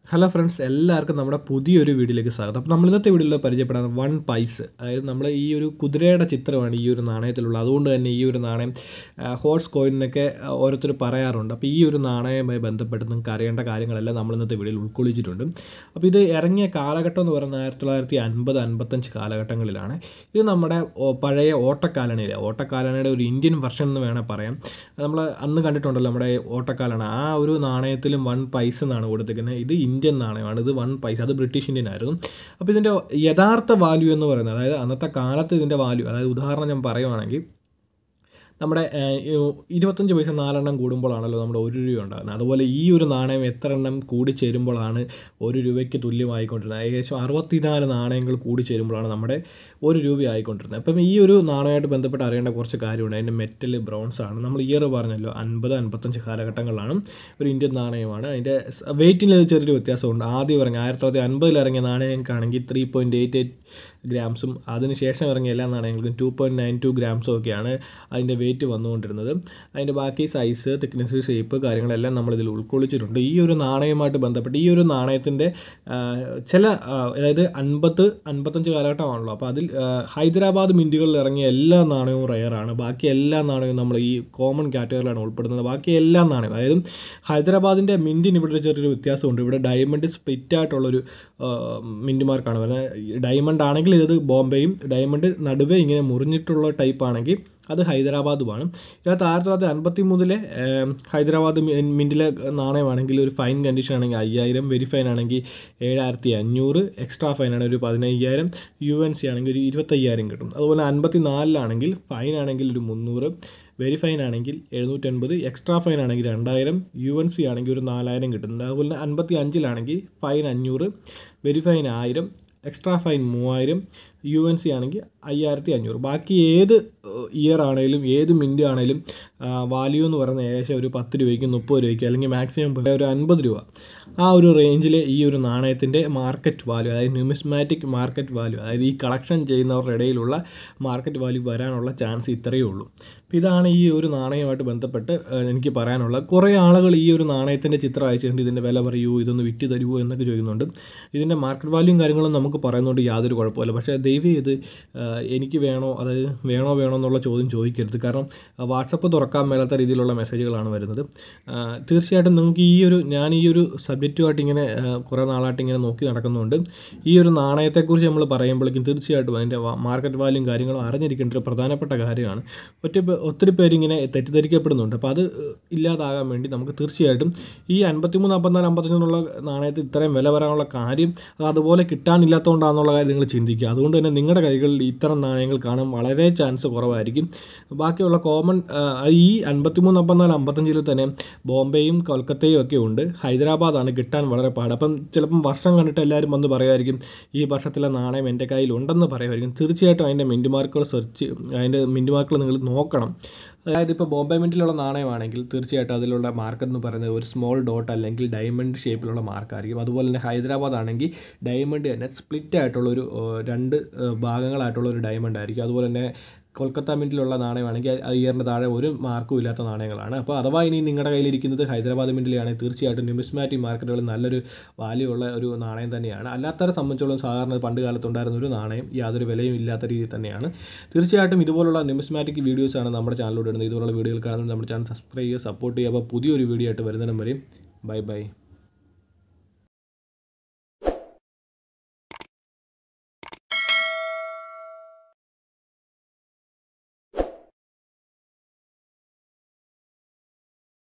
hello friends എല്ലാവർക്കും നമ്മുടെ പുതിയൊരു വീഡിയോയിലേക്ക് സ്വാഗതം അപ്പോൾ നമ്മൾ ഇന്നത്തെ വീഡിയോയിൽ പരിചയപ്പെടാൻ വൺ പൈസ് അതായത് നമ്മൾ ഈ ഒരു കുതിരയുടെ ചിത്രമാണ് ഈ ഒരു നാണയത്തിലുള്ളത് അതുകൊണ്ട് തന്നെ ഈ ഒരു നാണയം ഹോഴ്സ് കോയിനൊക്കെ ഓരോരുത്തർ പറയാറുണ്ട് അപ്പോൾ ഈ ഒരു നാണയവുമായി ബന്ധപ്പെട്ട് നിങ്ങൾക്ക് അറിയേണ്ട കാര്യങ്ങളെല്ലാം നമ്മൾ ഇന്നത്തെ വീഡിയോയിൽ ഉൾക്കൊള്ളിച്ചിട്ടുണ്ട് അപ്പോൾ ഇത് ഇറങ്ങിയ കാലഘട്ടം എന്ന് പറയുന്നത് ആയിരത്തി തൊള്ളായിരത്തി അൻപത് അൻപത്തഞ്ച് കാലഘട്ടങ്ങളിലാണ് ഇത് നമ്മുടെ ഓ- പഴയ ഓട്ടക്കാലണയിലെ ഓട്ടക്കാലണയുടെ ഒരു ഇന്ത്യൻ വെർഷൻ എന്ന് വേണേൽ പറയാം നമ്മൾ അന്ന് കണ്ടിട്ടുണ്ടല്ലോ നമ്മുടെ ഓട്ടക്കാലണ ആ ഒരു നാണയത്തിലും വൺ പൈസ എന്നാണ് കൊടുത്തിരിക്കുന്നത് ഇത് ഇന്ത്യൻ നാണയമാണ് ഇത് വൺ പൈസ അത് ബ്രിട്ടീഷ് ഇന്ത്യൻ ആയിരുന്നു അപ്പോൾ ഇതിൻ്റെ യഥാർത്ഥ വാല്യൂ എന്ന് പറയുന്നത് അതായത് അന്നത്തെ കാലത്ത് ഇതിൻ്റെ വാല്യൂ അതായത് ഉദാഹരണം ഞാൻ പറയുവാണെങ്കിൽ നമ്മുടെ ഏഹ്, ഈ ഇരുപത്തഞ്ച് പൈസ നാലെണ്ണം കൂടുമ്പോഴാണല്ലോ നമ്മുടെ ഒരു രൂപ ഉണ്ടാകുന്നത് അതുപോലെ ഈ ഒരു നാണയം എത്ര എണ്ണം കൂടി ചേരുമ്പോഴാണ് ഒരു രൂപയ്ക്ക് തുല്യമായിക്കൊണ്ടിരുന്നത് ഏകദേശം അറുപത്തിനാല് നാണയങ്ങൾ കൂടി ചേരുമ്പോഴാണ് നമ്മുടെ ഒരു രൂപ ആയിക്കൊണ്ടിരുന്നത് അപ്പം ഈ ഒരു നാണയമായിട്ട് ബന്ധപ്പെട്ട് അറിയേണ്ട കുറച്ച് കാര്യമുണ്ട് അതിൻ്റെ മെറ്റൽ ബ്രോൺസ് ആണ് നമ്മൾ ഇയർ പറഞ്ഞല്ലോ അൻപത് അൻപത്തഞ്ച് കാലഘട്ടങ്ങളിലാണ് ഒരു ഇന്ത്യൻ നാണയമാണ് അതിൻ്റെ വെയിറ്റിൽ ചെറിയൊരു വ്യത്യാസമുണ്ട് ആദ്യം ഇറങ്ങി ആയിരത്തി തൊള്ളായിരത്തി അൻപതിൽ ഇറങ്ങിയ നാണയങ്ങൾക്കാണെങ്കിൽ ത്രീ പോയിൻറ്റ് എയ്റ്റ് എയ്റ്റ് ഗ്രാംസും അതിനുശേഷം ഇറങ്ങിയ എല്ലാ നാണയങ്ങൾക്കും ടു പോയിൻറ്റ് നയൻ ടു ഗ്രാംസും ഒക്കെയാണ് അതിൻ്റെ വെയിറ്റ് വന്നുകൊണ്ടിരുന്നത് അതിൻ്റെ ബാക്കി സൈസ് തിക്നെസ് ഷേപ്പ് കാര്യങ്ങളെല്ലാം നമ്മളിതിൽ ഉൾക്കൊള്ളിച്ചിട്ടുണ്ട് ഈ ഒരു നാണയവുമായിട്ട് ബന്ധപ്പെട്ട് ഈ ഒരു നാണയത്തിൻ്റെ ചില ആ, അതായത് അൻപത് അൻപത്തഞ്ച് കാലഘട്ടമാണല്ലോ അപ്പോൾ അതിൽ ആ, ഹൈദരാബാദ് മിൻറ്റുകളിൽ ഇറങ്ങിയ എല്ലാ നാണയവും റയറാണ് ബാക്കി എല്ലാ നാണയവും നമ്മൾ ഈ കോമൺ കാറ്റഗറിയിലാണ് ഉൾപ്പെടുന്നത് ബാക്കി എല്ലാ നാണയവും അതായത് ഹൈദരാബാദിൻ്റെ മിൻറ്റിന് ഇവിടെ ഒരു ചെറിയൊരു വ്യത്യാസമുണ്ട് ഇവിടെ ഡയമണ്ട് സ്പ്ലിറ്റ് ആയിട്ടുള്ളൊരു ആ, മിൻറ്റ് മാർക്കാണ് വരുന്നത് ഡയമണ്ട് ആണെങ്കിൽ ഇത് ബോംബെയും ഡയമണ്ട് നടുവേ ഇങ്ങനെ മുറിഞ്ഞിട്ടുള്ള ടൈപ്പ് ആണെങ്കിൽ അത് ഹൈദരാബാദുമാണ് ഇതിനകത്ത് ആയിരത്തി തൊള്ളായിരത്തി അൻപത്തി മൂന്നിലെ ഹൈദരാബാദ് മി- മിൻറ്റിലെ നാണയമാണെങ്കിൽ ഒരു ഫൈൻ കണ്ടീഷൻ ആണെങ്കിൽ അയ്യായിരം വെരി ഫൈൻ ആണെങ്കിൽ ഏഴായിരത്തി അഞ്ഞൂറ് എക്സ്ട്രാ ഫൈൻ ആണെങ്കിൽ ഒരു പതിനയ്യായിരം യു എൻ സി ആണെങ്കിൽ ഒരു ഇരുപത്തയ്യായിരം കിട്ടും അതുപോലെ അൻപത്തി നാലിലാണെങ്കിൽ ഫൈൻ ആണെങ്കിൽ ഒരു മുന്നൂറ് വെരി ഫൈൻ ആണെങ്കിൽ എഴുന്നൂറ്റൻപത് എക്സ്ട്രാ ഫൈൻ ആണെങ്കിൽ രണ്ടായിരം യു എൻ സി ആണെങ്കിൽ ഒരു നാലായിരം കിട്ടുന്നുണ്ട് അതുപോലെ തന്നെ അൻപത്തി അഞ്ചിലാണെങ്കിൽ ഫൈൻ അഞ്ഞൂറ് വെരി ഫൈൻ ആയിരം എക്സ്ട്രാ ഫൈൻ മൂവായിരം യു എൻ സി ആണെങ്കിൽ അയ്യായിരത്തി അഞ്ഞൂറ് ബാക്കി ഏത് ഇയർ ആണെങ്കിലും ഏത് മിൻറ്റ് ആണെങ്കിലും വാല്യൂ എന്ന് പറയുന്നത് ഏകദേശം ഒരു പത്ത് രൂപയ്ക്ക് മുപ്പത് രൂപയ്ക്ക് അല്ലെങ്കിൽ മാക്സിമം ഒരു അൻപത് രൂപ ആ ഒരു റേഞ്ചിൽ ഈ ഒരു നാണയത്തിൻ്റെ മാർക്കറ്റ് വാല്യൂ അതായത് ന്യൂമിസ്മാറ്റിക് മാർക്കറ്റ് വാല്യൂ അതായത് ഈ കളക്ഷൻ ചെയ്യുന്നവരുടെ ഇടയിലുള്ള മാർക്കറ്റ് വാല്യൂ വരാനുള്ള ചാൻസ് ഇത്രയേ ഉള്ളൂ അപ്പോൾ ഇതാണ് ഈ ഒരു നാണയമായിട്ട് ബന്ധപ്പെട്ട് ഏഹ്, എനിക്ക് പറയാനുള്ളത് കുറേ ആളുകൾ ഈ ഒരു നാണയത്തിൻ്റെ ചിത്രം അയച്ചിട്ടുണ്ട് ഇതിൻ്റെ വില പറയൂ ഇതൊന്ന് വിറ്റ് തരുമോ എന്നൊക്കെ ചോദിക്കുന്നുണ്ട് ഇതിൻ്റെ മാർക്കറ്റ് വാല്യൂയും കാര്യങ്ങളും നമുക്ക് പറയുന്നതുകൊണ്ട് യാതൊരു കുഴപ്പമില്ല പക്ഷേ ദയവ് ചെയ്ത് ഏഹ്, എനിക്ക് വേണോ അതായത് വേണോ വേണോ എന്നുള്ള ചോദ്യം ചോദിക്കരുത് കാരണം വാട്സപ്പ് തുറക്കാൻ മേലാത്ത രീതിയിലുള്ള മെസ്സേജുകളാണ് വരുന്നത് ആഹ്, തീർച്ചയായിട്ടും നിങ്ങൾക്ക് ഈ ഒരു ഞാൻ ഈ ഒരു സബ്ജക്റ്റുമായിട്ട് ഇങ്ങനെ ആഹ്, കുറേ നാളായിട്ട് ഇങ്ങനെ നോക്കി നടക്കുന്നുണ്ട് ഈ ഒരു നാണയത്തെക്കുറിച്ച് നമ്മൾ പറയുമ്പോഴേക്കും തീർച്ചയായിട്ടും അതിൻ്റെ മാർക്കറ്റ് വാല്യൂം കാര്യങ്ങളും അറിഞ്ഞിരിക്കേണ്ട ഒരു പ്രധാനപ്പെട്ട കാര്യമാണ് ഒറ്റ പേ- ഒത്തിരി പേരിങ്ങനെ തെറ്റിദ്ധരിക്കപ്പെടുന്നുണ്ട് അപ്പോൾ അത് ഏഹ്, ഇല്ലാതാകാൻ വേണ്ടി നമുക്ക് തീർച്ചയായിട്ടും ഈ അൻപത്തിമൂന്ന് അമ്പത്തിനാല് അമ്പത്തഞ്ചെന്നുള്ള നാണയത്തിൽ ഇത്രയും വില വരാനുള്ള കാര്യം അത് അതുപോലെ കിട്ടാനില്ലാത്തതുകൊണ്ടാണെന്നുള്ള കാര്യം നിങ്ങൾ ചിന്തിക്കുക അതുകൊണ്ട് തന്നെ നിങ്ങളുടെ കൈകളിൽ ഇത്തരം നാണയങ്ങൾ കാണാൻ വളരെ ചാൻസ് കുറവായിരിക്കും ബാക്കിയുള്ള കോമൺ ഈ അൻപത്തിമൂന്ന് അമ്പത്തിനാല് അമ്പത്തഞ്ചിൽ തന്നെ ബോംബെയും കൊൽക്കത്തയും ഒക്കെ ഉണ്ട് ഹൈദരാബാദാണ് കിട്ടാൻ വളരെ പാട് അപ്പം ചിലപ്പം വർഷം കണ്ടിട്ട് എല്ലാവരും വന്ന് പറയുമായിരിക്കും ഈ വർഷത്തിലെ നാണയം എൻ്റെ കയ്യിൽ ഉണ്ടെന്ന് പറയുമായിരിക്കും തീർച്ചയായിട്ടും അതിൻ്റെ മിൻറ്റ് മാർക്കുകൾ സെർച്ച് അതിൻ്റെ മിൻറ്റ് മാർക്കുകൾ നിങ്ങൾ നോക്കണം അതായത് ഇപ്പോൾ ബോംബെ മിൻറ്റിലുള്ള നാണയമാണെങ്കിൽ തീർച്ചയായിട്ടും അതിലുള്ള മാർക്ക് എന്ന് പറയുന്നത് ഒരു സ്മോൾ ഡോട്ട് അല്ലെങ്കിൽ ഡയമണ്ട് ഷേപ്പിലുള്ള മാർക്കായിരിക്കും അതുപോലെ തന്നെ ഹൈദരാബാദ് ആണെങ്കിൽ ഡയമണ്ട് തന്നെ സ്പ്ലിറ്റ് ആയിട്ടുള്ള ഒരു ഏഹ്, രണ്ട് ഏഹ്, ഭാഗങ്ങളായിട്ടുള്ള ഒരു ഡയമണ്ട് ആയിരിക്കും അതുപോലെ തന്നെ കൊൽക്കത്ത മിൻറ്റിലുള്ള നാണയമാണെങ്കിൽ ആ ഇയറിൻ്റെ താഴെ ഒരു മാർക്കും ഇല്ലാത്ത നാണയങ്ങളാണ് അപ്പോൾ അഥവാ ഇനി നിങ്ങളുടെ കയ്യിലിരിക്കുന്നത് ഹൈദരാബാദ് മിൻറ്റിലാണെങ്കിൽ തീർച്ചയായിട്ടും ന്യൂമിസ്മാറ്റിക് മാർക്കറ്റുകളിൽ നല്ലൊരു വാല്യൂ ഉള്ള ഒരു നാണയം തന്നെയാണ് അല്ലാത്തവരെ സംബന്ധിച്ചോളം സാധാരണ പണ്ട് കാലത്തുണ്ടായിരുന്ന ഒരു നാണയം യാതൊരു വിലയും ഇല്ലാത്ത രീതിയിൽ തന്നെയാണ് തീർച്ചയായിട്ടും ഇതുപോലുള്ള ന്യൂമിസ്മാറ്റിക് വീഡിയോസാണ് നമ്മുടെ ചാനലിലൂടെ ഇടുന്നത് ഇതുപോലുള്ള വീഡിയോകൾ കാണുന്നത് നമ്മുടെ ചാനൽ സബ്സ്ക്രൈബ് ചെയ്യുക സപ്പോർട്ട് ചെയ്യുക അപ്പോൾ പുതിയൊരു വീഡിയോ ആയിട്ട് വരുന്നതിനും വരെയും ബൈ ബൈ